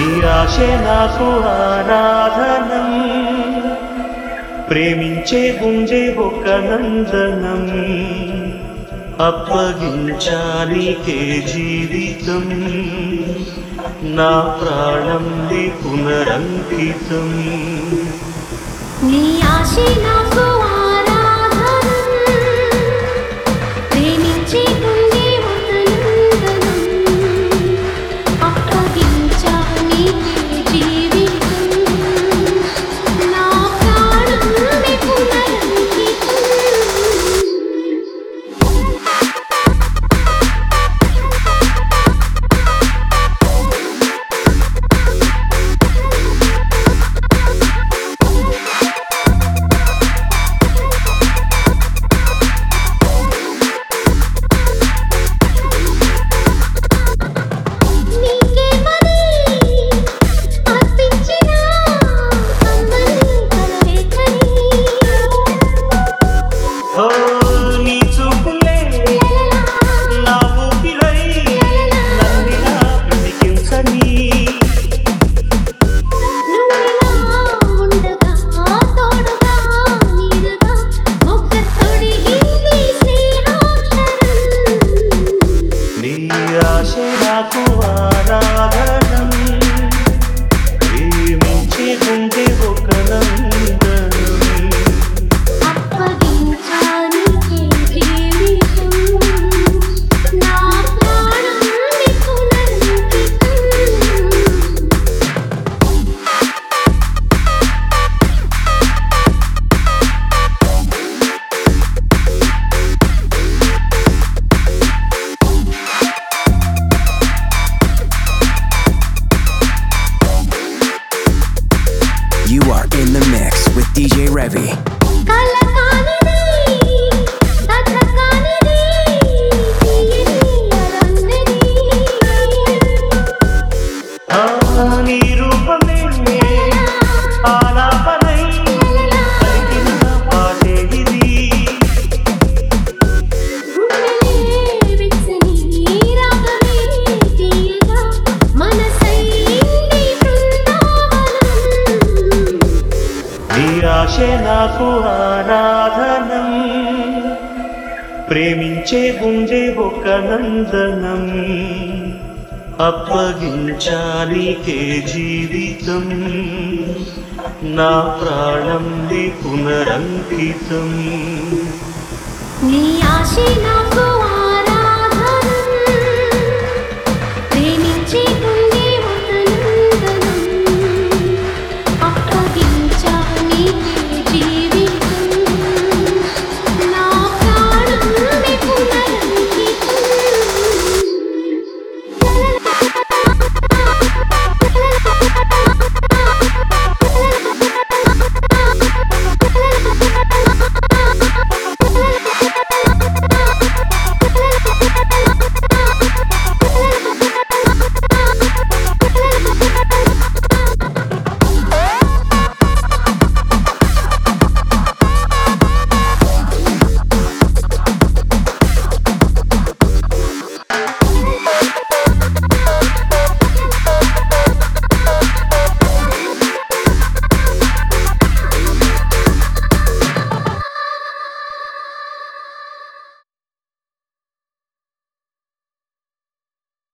ఆశే నాకు ఆరాధనం ప్రేమించే గుంజే ఒక నందనం అప్పగించాలికే జీవితం నా ప్రాణం నీ పునరంకితం నీ ఆశే నాకు ఆరాధనం ప్రేమించే గుండె ఒక నందనం అప్పగించాలి జీవితం నా ప్రాణం నీ పునరంకితం నీకే మరి అర్పించిన కమ్మని కలవేకని ఓ నీ చూపులే నా ఊపిరై నన్నిలా బ్రతికించని నువ్విలా ఉండగా తోడుగా నీడగా మొక్క తొడిగింది శ్రీరాక్షరం నీ ఆశ నాకు ఆరాధనం ప్రేమించే గుండె ఒక నందనం అప్పగించానికి జీవితం నా ప్రాణం నీకు నంకితం You are in the mix with DJ Revy. కలకానిది కథకానిది తీయని అరంగని ఆ నీ రూపమే ఆలాపనై పలికిన పాటే ఇది గుండెలే విచ్చని రాగమే తీయగా మనసైంది బృందావనం నీ ఆశే నాకు ఆరాధనం ప్రేమించే గుండె ఒక నందనం అప్పగించాలికే జీవితం నా ప్రాణం నీ పునరంకితం నీ ఆశే నాకు